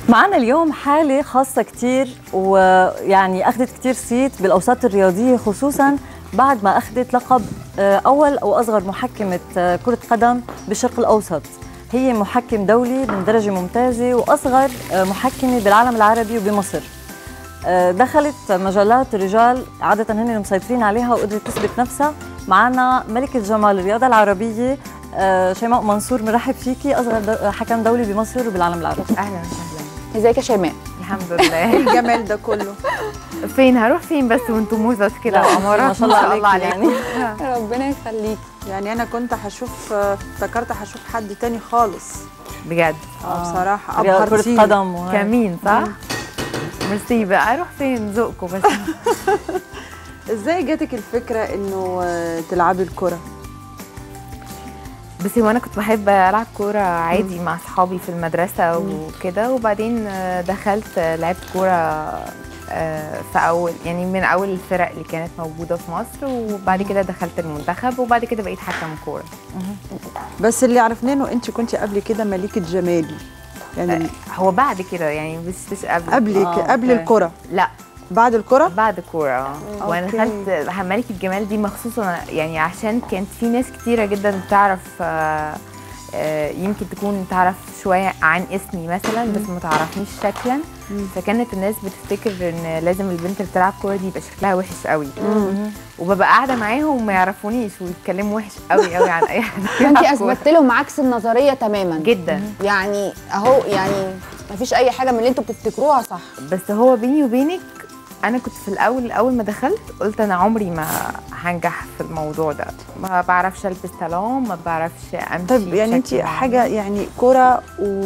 معنا اليوم حالة خاصة كتير ويعني أخذت كتير صيت بالأوساط الرياضية خصوصا بعد ما أخذت لقب آه، أول أو أصغر محكمة آه، كرة قدم بالشرق الأوسط هي محكم دولي من درجة ممتازة وأصغر آه، محكمة بالعالم العربي وبمصر آه، دخلت مجالات الرجال عادة هن المسيطرين عليها وقدرت تثبت نفسها معنا ملكة جمال الرياضة العربية آه، شيماء منصور مرحب فيكي أصغر دو- حكم دولي بمصر وبالعالم العربي اهلا وسهلا ازيك يا شيماء الحمد لله الجمال ده كله فين هروح فين بس وانتم موزس كده لا، وامارات ما شاء الله عليكي يعني. ربنا يخليك يعني انا كنت هشوف افتكرت هشوف حد تاني خالص بجد اه بصراحه رياضة كرة ابهرتيني قدم وهاي. كمين صح؟ ميرسي بقى اروح فين ذوقكم بس ازاي جاتك الفكره انه آه، تلعبي الكره بصي وانا كنت بحب العب كوره عادي مع اصحابي في المدرسه وكده وبعدين آه، دخلت آه، لعبت كوره آه، في اول يعني من اول الفرق اللي كانت موجوده في مصر وبعد كده دخلت المنتخب وبعد كده بقيت حكم كوره بس اللي عرفناه انه انت كنت قبل كده ملكه جمالي يعني هو بعد كده يعني مش مش قبل قبل آه، قبل أوكي. الكره لا بعد الكره بعد كورة اه وانا أوكي. دخلت ملكة الجمال دي مخصوصا يعني عشان كانت في ناس كتيرة جدا بتعرف آه، آه، يمكن تكون تعرف شوية عن اسمي مثلا بس ما تعرفنيش شكلا فكانت الناس بتفتكر ان لازم البنت اللي بتلعب كورة دي يبقى شكلها وحش قوي وببقى قاعدة معاهم وما يعرفونيش ويتكلموا وحش قوي قوي عن اي حد فانت بيلعب كورة. اثبتت لهم عكس النظريه تماما جدا يعني اهو يعني مفيش اي حاجه من اللي انتوا بتفتكروها صح بس هو بيني وبينك انا كنت في الاول اول ما دخلت قلت انا عمري ما هنجح في الموضوع ده ما بعرفش البس طالون ما بعرفش امشي طيب يعني انت بشكل حاجه معين. يعني كره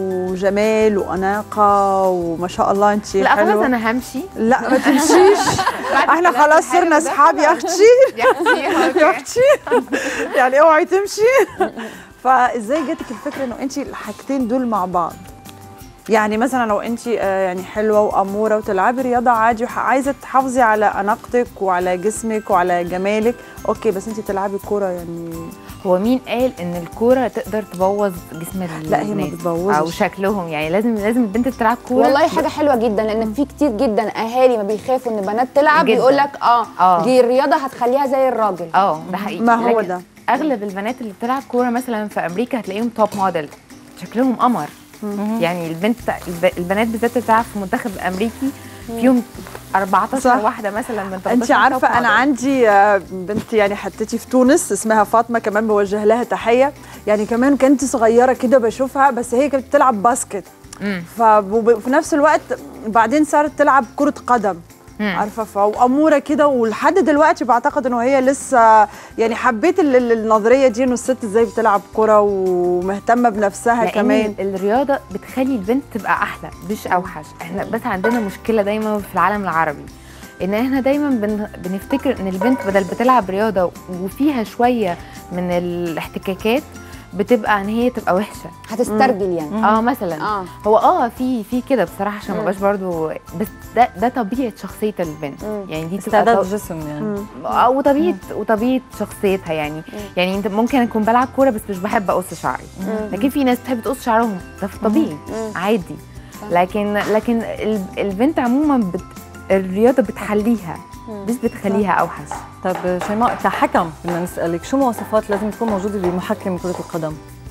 وجمال واناقه وما شاء الله انت لا خلاص حلوه انا همشي لا ما تمشيش بعد احنا الكلام خلاص الحلو صرنا ده اصحاب يا خلاص. اختي يا اختي يا أوكي. اختي يعني اوعي تمشي فازاي جاتك الفكره انه انت الحاجتين دول مع بعض يعني مثلا لو انت آه، يعني حلوه واموره وتلعبي رياضه عادي وعايزه تحافظي على اناقتك وعلى جسمك وعلى جمالك اوكي بس انت تلعبي كوره يعني هو مين قال ان الكوره تقدر تبوظ جسم الناس لا، هي ما بتبوظش. او شكلهم يعني لازم لازم البنت بتلعب كوره والله حاجه حلوه جدا لان في كتير جدا اهالي ما بيخافوا ان بنات تلعب جداً. يقول لك اه آه. دي الرياضه هتخليها زي الراجل اه ده حقيقي ما هو لكن ده. اغلب البنات اللي بتلعب كوره مثلا في امريكا هتلاقيهم توب موديل شكلهم قمر يعني البنت الب- البنات بالذات اللي بتلعب في منتخب امريكي فيهم 14 صح. واحده مثلا من 13 انت عارفه top انا model. عندي آه، بنت يعني حتتي في تونس اسمها فاطمه كمان بوجه لها تحيه يعني كمان كانت صغيره كده بشوفها بس هي كانت بتلعب باسكت مم. ففي نفس الوقت بعدين صارت تلعب كره قدم مم. عارفه فاموره كده ولحد دلوقتي بعتقد انه هي لسه يعني حبيت ال- ال- النظريه دي انه الست ازاي بتلعب كره ومهتمه بنفسها لأن كمان الرياضه بتخلي البنت تبقى احلى مش اوحش احنا بس عندنا مشكله دايما في العالم العربي ان احنا دايما بن... بنفتكر ان البنت بدل بتلعب رياضه وفيها شويه من الاحتكاكات بتبقى ان هي تبقى وحشه هتسترجل يعني اه مثلا اه هو اه في في كده بصراحه عشان ما مم. بقاش برضو بس ده ده طبيعه شخصيه البنت مم. يعني دي بتبقى استعداد طب- الجسم يعني مم. اه وطبيعه وطبيعه شخصيتها يعني يعني انت ممكن اكون بلعب كوره بس مش بحب اقص شعري لكن في ناس بتحب تقص شعرهم ده في طبيعي مم. عادي صح. لكن لكن ال- البنت عموما بت الرياضه بتحليها مش بتخليها اوحش طب شيماء كحكم بدنا نسألك شو مواصفات لازم تكون موجودة بمحكم كرة القدم؟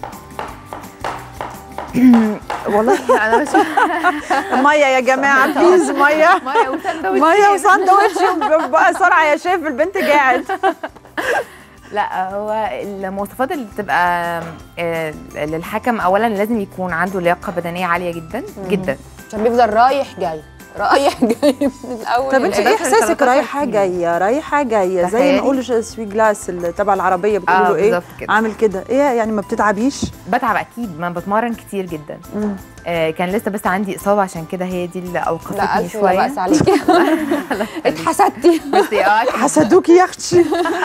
والله انا بشوف ميه يا جماعه بليز ميه ميه وساندوتش ميه وساندوتش بقى سرعه يا شيف البنت قاعد لا هو المواصفات اللي بتبقى آه، للحكم اولا لازم يكون عنده لياقه بدنيه عاليه جدا جدا عشان بيفضل رايح جاي رايح جاي من الاول طب انت للآخر. ايه احساسك 13 رايحه كيلو. جايه رايحه جايه زي تخيلي. ما نقول سوي جلاس اللي تبع العربيه بتقولوا اه له ايه بالظبط كده عامل كده ايه يعني ما بتتعبيش بتعب اكيد ما بتمرن كتير جدا آه كان لسه بس عندي اصابه عشان كده هي دي اللي لا اوقفتني الف لا شويه باس عليكي اتحسدتي بس اه حسدوكي يا اختي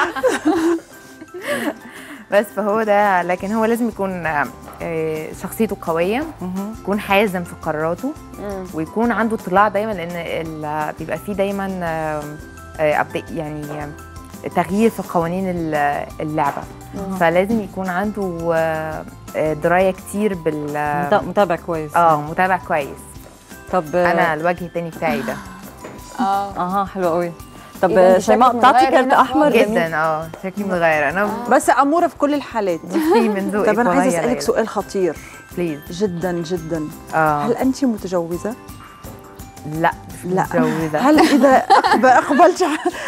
بس فهو ده لكن هو لازم يكون آه، آه، شخصيته قويه يكون حازم في قراراته ويكون عنده اطلاع دايما لان ال- بيبقى فيه دايما آه، آه، update- يعني آه، تغيير في قوانين ال- اللعبه فلازم يكون عنده آه، آه، درايه كتير بال متا- متابع كويس اه متابع كويس طب انا الوجه التاني بتاعي ده اه اها حلو قوي طب إيه ده، أنت شيماء شكلك بتعطي متغير كارت هنا احمر خالص. لمين؟ جدا اه شكلي متغير انا بس اموره في كل الحالات في من ذوقك طب انا والله عايزه يا اسالك ليلى. سؤال خطير بليز جدا جدا اه هل انت متجوزه لا مش لا. متجوزه هل اذا أقب- اقبلت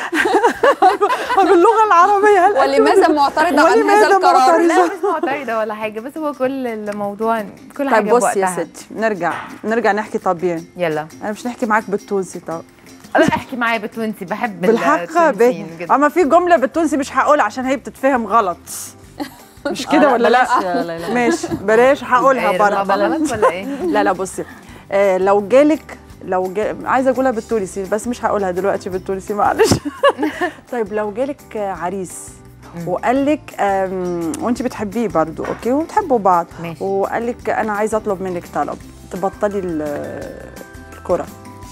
باللغه العربيه هل أنت ولماذا معترضه عن ولماذا هذا القرار معترضة؟ لا مش معترضه ولا حاجه بس هو كل الموضوع كل حاجه طيب بصي يا بوقتها. ستي نرجع نرجع نحكي طبيعي يلا انا مش نحكي معاك بالتونسي طب لا احكي معايا بالتونسي بحب بالحق التونسيين ب... جدا اما في جمله بالتونسي مش هقولها عشان هي بتتفهم غلط مش كده آه، ولا لا بلاش يا ليلى. ماشي بلاش هقولها إيه، برا ربابة غلط ولا ايه؟ لا لا بصي آه لو جالك لو جا... عايزه اقولها بالتونسي بس مش هقولها دلوقتي بالتونسي معلش طيب لو جالك آه، عريس وقال لك آم، وانت بتحبيه برضو اوكي وبتحبوا بعض ماشي. وقال لك انا عايزه اطلب منك طلب تبطلي ال- الكره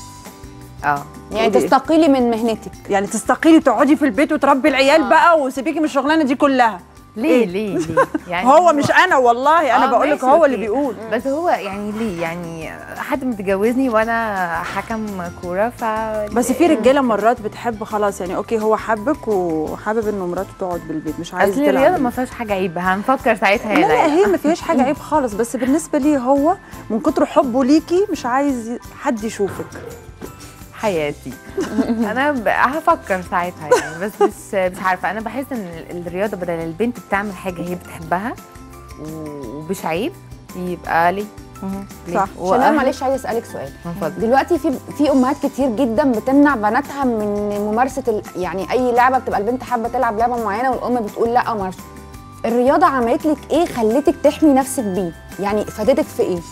اه يعني قولي. تستقيلي من مهنتك يعني تستقيلي تقعدي في البيت وتربي العيال بقى وسيبيكي من الشغلانه دي كلها ليه إيه؟ ليه ليه يعني هو مش انا والله انا آه، بقول لك ماشي، هو اللي أوكي. بيقول بس هو يعني ليه يعني حد متجوزني وانا حكم كوره ف بس في رجاله مرات بتحب خلاص يعني اوكي هو حبك وحابب انه مراته تقعد بالبيت مش عايز اصل الرياضه ما فيهاش حاجه عيب هنفكر ساعتها لا يا لا ليلى. هي ما فيهاش حاجه عيب خالص بس بالنسبه لي هو من كتر حبه ليكي مش عايز حد يشوفك حياتي انا ب- هفكر ساعتها يعني بس مش مش عارفه انا بحس ان ال- الرياضه بدل البنت بتعمل حاجه هي بتحبها و- ومش عيب يبقى ليه ليه؟ صح. شباب وأهل- معلش عايزه اسالك سؤال اتفضل. دلوقتي في في امهات كتير جدا بتمنع بناتها من ممارسه ال... يعني اي لعبه بتبقى البنت حابه تلعب لعبه معينه والام بتقول لا وما اعرفش الرياضه عملت لك ايه خلتك تحمي نفسك بيه يعني فادتك في ايه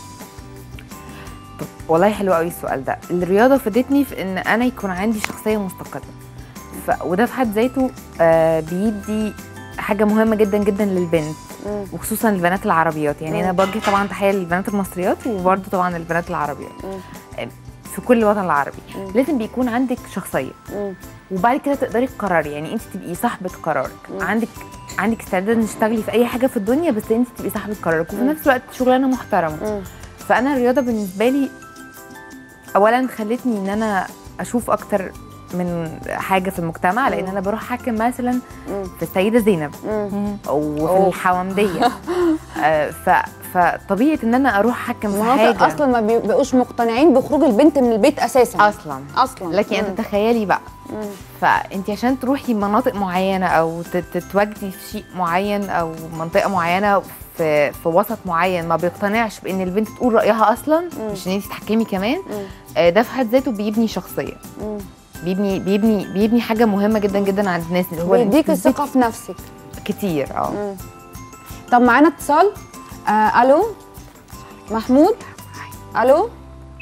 والله حلو قوي السؤال ده الرياضه فادتني في ان انا يكون عندي شخصيه مستقله ف... وده في حد ذاته آه بيدي حاجه مهمه جدا جدا للبنت مم. وخصوصا البنات العربيات يعني انا بوجه طبعا تحيه للبنات المصريات وبرده طبعا البنات العربيات آه، في كل الوطن العربي لازم بيكون عندك شخصيه مم. وبعد كده تقدري تقرري يعني انت تبقي صاحبه قرارك عندك عندك استعداد إنك تشتغلي في اي حاجه في الدنيا بس انت تبقي صاحبه قرارك وفي نفس الوقت شغلانه محترمه مم. فانا الرياضه بالنسبه لي اولا خلتني ان انا اشوف اكتر من حاجه في المجتمع لان انا بروح احكم مثلا مم. في السيده زينب مم. وفي الحوامديه آه، ف فطبيعه ان انا اروح احكم في مناطق حاجه اصلا ما بيبقوش مقتنعين بخروج البنت من البيت اساسا اصلا اصلا لكن مم. انت تخيلي بقى مم. فانت عشان تروحي مناطق معينه او تت- تتواجدي في شيء معين او منطقه معينه في في وسط معين ما بيقتنعش بان البنت تقول رايها اصلا مش ان انت تحكمي كمان مم. آه، ده في حد ذاته بيبني شخصيه مم. بيبني بيبني بيبني حاجه مهمه جدا جدا عند الناس اللي هو بيديك تثبت الثقه في نفسك كتير اه مم. طب معانا اتصال آه الو محمود الو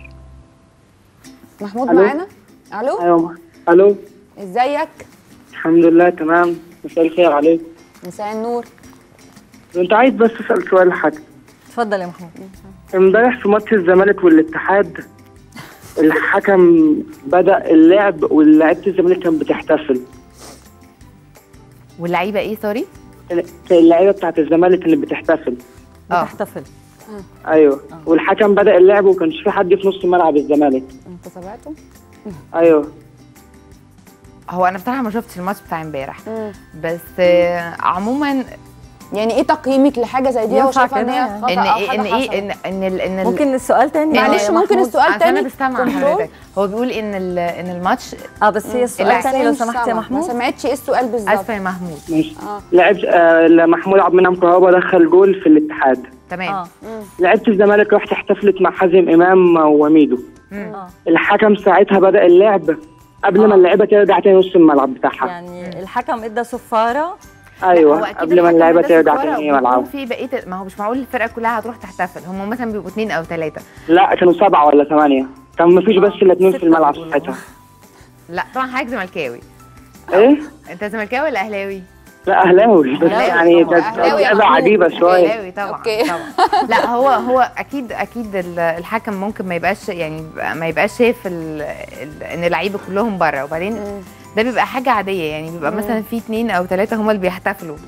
محمود ألو؟ معانا الو ايوه الو ازيك الحمد لله تمام مساء الخير عليك مساء النور كنت عايز بس اسال سؤال حاجه تفضل يا محمود امبارح في ماتش الزمالك والاتحاد الحكم بدا اللعب ولاعيبه الزمالك كانت بتحتفل واللعيبه ايه سوري اللعيبه بتاعت الزمالك كانت بتحتفل اه بتحتفل ايوه والحكم بدا اللعب وكانش في حد في نص ملعب الزمالك انت سمعته ايوه هو انا بصراحه ما شفتش الماتش بتاع امبارح مم. بس آه، عموما يعني ايه تقييمك لحاجه زي دي ينفع وشايفه ان كده هي يعني؟ خطا ان او ايه حاجه ان ايه حصلت؟ ان ان ال- ان ال- ممكن السؤال تاني معلش، يا ممكن محمود، السؤال عشان تاني؟ انا بستمع كنترول؟ حضرتك هو بيقول ان ال- ان الماتش اه بس هي السؤال لا، تاني لو مش سمحت يا سامعة. ما محمود سمعتش ايه السؤال بالظبط اسفه يا محمود ماشي اه لعب آه محمود عبد المنعم كهربا دخل جول في الاتحاد تمام اه لعيبه الزمالك راحت احتفلت مع حازم امام وميدو مم. اه الحكم ساعتها بدا اللعب قبل ما اللعيبه ترجع تاني نص الملعب بتاعها يعني الحكم ادى صفاره هو ايوه أكيد قبل ما الحكم اللعيبه ده ترجع صفارة تاني وبيكون ملعبها في بقيه ما هو مش معقول الفرقه كلها هتروح تحتفل هم مثلا بيبقوا اثنين او ثلاثه لا كانوا سبعه ولا ثمانيه كان مفيش بس الا اتنين في ستة الملعب بيقولوا. ساعتها لا طبعا حضرتك زملكاوي ايه؟ انت زملكاوي ولا اهلاوي؟ لا اهلاوي بس أهلاوي يعني طبعاً. كانت أهلاوي يا لعبه محمود. عجيبه شويه اهلاوي طبعا أوكي. طبعا لا هو هو اكيد اكيد ال- الحكم ممكن ما يبقاش يعني ما يبقاش شايف ال- ال- ان اللعيبه كلهم بره وبعدين ده بيبقى حاجه عاديه يعني بيبقى مثلا في اتنين او ثلاثه هما اللي بيحتفلوا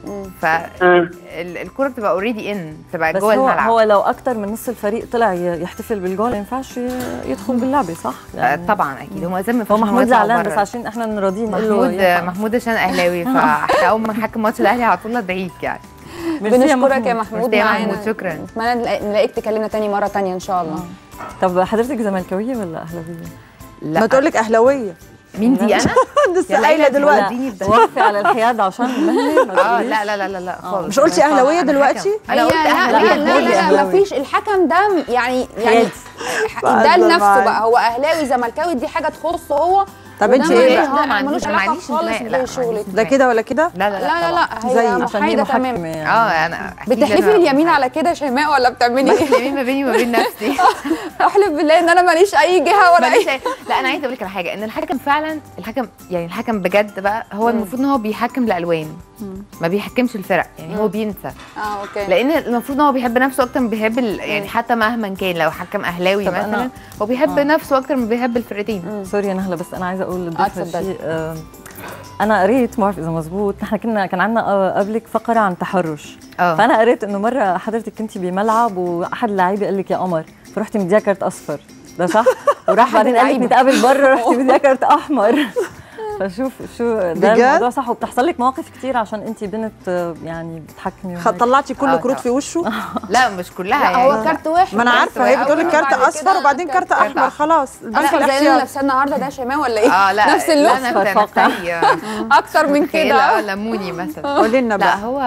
اه فالكوره بتبقى اوريدي ان بتبقى بس جوه هو الملعب هو لو اكتر من نص الفريق طلع ي- يحتفل بالجول ما ينفعش ي- يدخل باللعبه صح؟ آه، طبعا اكيد هو زي ما هو محمود زعلان بس عشان احنا نراضيه نقول له محمود ينفع. محمود عشان اهلاوي فاحنا اول ما نحكم ماتش الاهلي على طول ادعيك يعني ميرسي يا بنشكرك يا محمود. محمود ميرسي يا معانا محمود، شكراً. نتمنى نلاقي- نلاقيك تكلمنا تاني مره تانية ان شاء الله طب حضرتك زملكاويه ولا اهلاويه؟ لا ما تقول لك اهلاويه مين دي انا؟ لسه يا قايله ليلى دلوقتي اديني في ده. وقفي على الحياد عشان المهنه ما اه تقوليش. لا لا لا لا لا خالص مش قلتي أنا أهلاوية أنا دلوقتي؟ حكم. انا هي قلت لا لا اهلاويه لا لا, لا, لا أهلاوي. مفيش الحكم ده يعني يعني حيادي. ده بهزر لنفسه معاك. بقى هو اهلاوي زملكاوي دي حاجه تخصه هو طب وده انت ملوش- ايه بقى؟ ده ما عنديش- ملوش ما علاقه عنديش خالص انتماء، لا، ما بشغلك عنديش ده كده ولا كده لا لا لا لا طبعاً. لا زي- هي عشان هي محايده محكمه تمام يعني اه انا أكيد بتحلفي أنا- اليمين على كده يا شيماء ولا بتعملي ايه؟ اليمين ما بيني وما بين نفسي احلف بالله ان انا ماليش اي جهه ولا ماليش اي أي- لا انا عايزه اقول لك على حاجه ان الحكم فعلا الحكم يعني الحكم بجد بقى هو المفروض ان هو بيحكم الالوان ما بيحكمش الفرق يعني هو بينسى اه اوكي لان المفروض ان هو بيحب نفسه اكتر ما بيحب ال... يعني حتى مهما كان لو حكم اهلاوي طب أنا- مثلا هو بيحب نفسه اكتر ما بيحب الفرقتين سوري يا نهله بس انا عايزه اقول آه، للضيف اتفضلي. شيء آه، انا قريت ما بعرف اذا مزبوط نحن كنا كان عندنا قبلك فقره عن تحرش اه فانا قريت انه مره حضرتك كنتي بملعب واحد اللعيبه قال لك يا قمر فرحتي مديها كارت اصفر ده صح وراح بعدين قال لك اللعيبة. نتقابل بره رحتي مديها كارت احمر فشوف شو ده بجد؟ الموضوع صح وبتحصل لك مواقف كتير عشان انت بنت آه، يعني بتحكمي خ- وهيك. طلعتي كل آه، كروت طبعا. في وشه لا مش كلها لا يعني هو كارت واحد ما انا كارت عارفه هي واحد. بتقول لك كارت وبعد اصفر كده وبعدين كارت كارت احمر أحمر. خلاص البنك انا زي اللي الاحتياط لابساه النهارده ده يا شيماء ولا ايه؟ اه لا نفس اللون لا انا أصفر كنت اكتر من متخيلة، كده اه ليموني مثلا قولي لنا لا بقى هو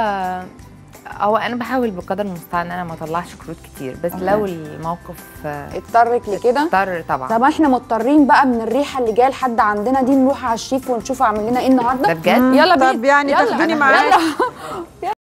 هو انا بحاول بقدر المستطاع ان انا ما اطلعش كروت كتير بس لو الموقف آه، اضطرك لكده اضطر طبعا طب احنا مضطرين بقى من الريحه اللي جايه لحد عندنا دي نروح على الشيف ونشوف عامل لنا ايه النهارده ده بجد يلا بينا طب يعني يلا. تاخديني أنا- معاك يلا